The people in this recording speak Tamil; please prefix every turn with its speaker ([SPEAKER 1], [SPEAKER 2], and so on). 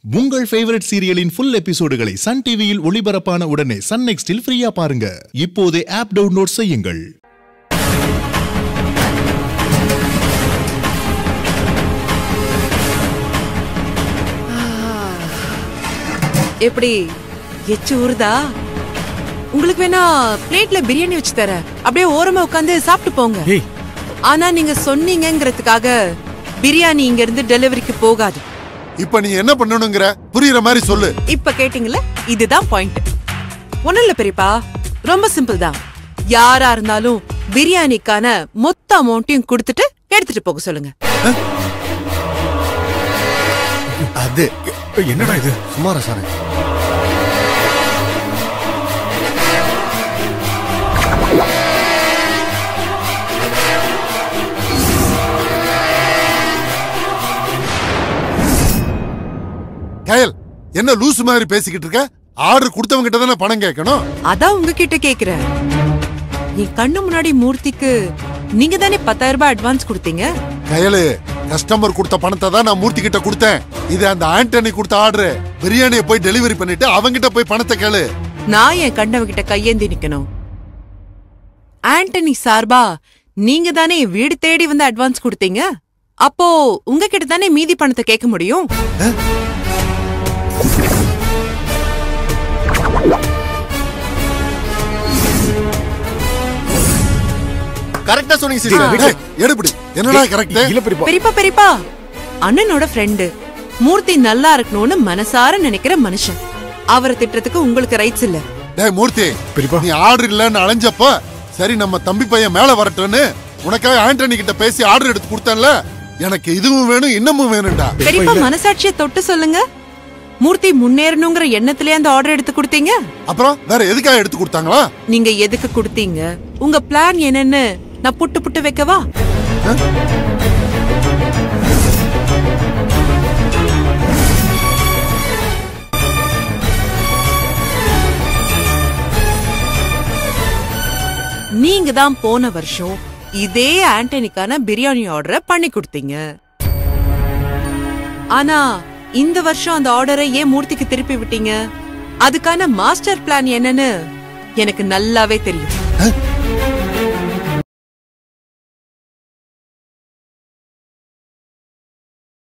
[SPEAKER 1] உங்கள் ஃபேவரட் சீரியலின் ஃபுல் எபிசோடுகளை சன் டிவியில் ஒளிபரப்பான உடனே சன் நெக்ஸ்டில் ஃப்ரீயா பாருங்க இப்போதே ஆப் டவுன்லோட் செய்யுங்கள்
[SPEAKER 2] எப்படி எச்சு ஊறுதா உங்களுக்கு வேணா பிளேட்ல பிரியாணி வச்சு தரேன் அப்படியே ஓரமா உட்காந்து சாப்பிட்டு போங்க
[SPEAKER 3] ஏய்
[SPEAKER 2] ஆனா நீங்க சொன்னீங்கங்கிறதுக்காக பிரியாணி இங்க இருந்து டெலிவரிக்கு போகாது
[SPEAKER 4] இப்ப நீ என்ன பண்ணணுங்கிற புரியுற மாதிரி சொல்லு
[SPEAKER 2] இப்ப கேட்டீங்கல்ல இதுதான் பாயிண்ட் ஒண்ணும் இல்ல பெரியப்பா ரொம்ப சிம்பிள் தான் யாரா இருந்தாலும் பிரியாணிக்கான மொத்த அமௌண்ட்டையும் கொடுத்துட்டு எடுத்துட்டு போக சொல்லுங்க
[SPEAKER 4] அது
[SPEAKER 3] என்னடா இது
[SPEAKER 4] சுமாரா சார் கயல் என்ன லூசு மாதிரி பேசிக்கிட்டு இருக்க ஆர்டர் கொடுத்தவங்க கிட்ட தானே பணம் கேட்கணும்
[SPEAKER 2] அதான் உங்ககிட்ட கேக்குறேன் என் கண்ணு முன்னாடி மூர்த்திக்கு நீங்க தானே பத்தாயிரம் ரூபாய் அட்வான்ஸ் கொடுத்தீங்க
[SPEAKER 4] கயலு கஸ்டமர் கொடுத்த பணத்தை தான் நான் மூர்த்தி கிட்ட கொடுத்தேன் இது அந்த ஆண்டனி கொடுத்த ஆர்டர் பிரியாணியை போய் டெலிவரி பண்ணிட்டு அவங்கிட்ட போய் பணத்தை கேளு
[SPEAKER 2] நான் என் கண்டவங்கிட்ட கையேந்தி நிக்கணும் ஆண்டனி சார்பா நீங்க தானே என் வீடு தேடி வந்து அட்வான்ஸ் கொடுத்தீங்க அப்போ உங்ககிட்ட தானே மீதி பணத்தை கேட்க முடியும்
[SPEAKER 4] கரெக்டா சொன்னீங்க சிஸ்டர் எடுபடி என்னடா கரெக்ட்
[SPEAKER 3] இல்ல பெரியப்பா
[SPEAKER 2] பெரியப்பா பெரியப்பா அண்ணனோட ஃப்ரெண்டு மூர்த்தி நல்லா இருக்கணும்னு மனசார நினைக்கிற மனுஷன் அவரை திட்டுறதுக்கு உங்களுக்கு ரைட்ஸ் இல்ல
[SPEAKER 4] டேய் மூர்த்தி
[SPEAKER 3] பெரியப்பா.
[SPEAKER 4] நீ ஆர்டர் இல்லன்னு அலைஞ்சப்ப சரி நம்ம தம்பி பையன் மேல வரட்டும்னு உனக்காக ஆண்டனி கிட்ட பேசி ஆர்டர் எடுத்து கொடுத்தேன்ல எனக்கு இதுவும் வேணும் இன்னமும் வேணும்டா
[SPEAKER 2] பெரியப்பா மனசாட்சியை தொட்டு சொல்லுங்க மூர்த்தி முன்னேறணுங்கிற எண்ணத்திலே அந்த ஆர்டர் எடுத்து கொடுத்தீங்க
[SPEAKER 4] அப்புறம் வேற எதுக்காக எடுத்து கொடுத்தாங்களா
[SPEAKER 2] நீங்க எதுக்கு கொடுத்தீங்க உங்க பிளான் என்னன்னு நான் புட்டு புட்டு வைக்கவா நீங்க தான் போன வருஷம் இதே ஆண்டனிக்கான பிரியாணி ஆர்டரை பண்ணி கொடுத்தீங்க ஆனா இந்த வருஷம் அந்த ஆர்டரை ஏன் மூர்த்திக்கு திருப்பி விட்டீங்க அதுக்கான மாஸ்டர் பிளான் என்னன்னு எனக்கு நல்லாவே தெரியும்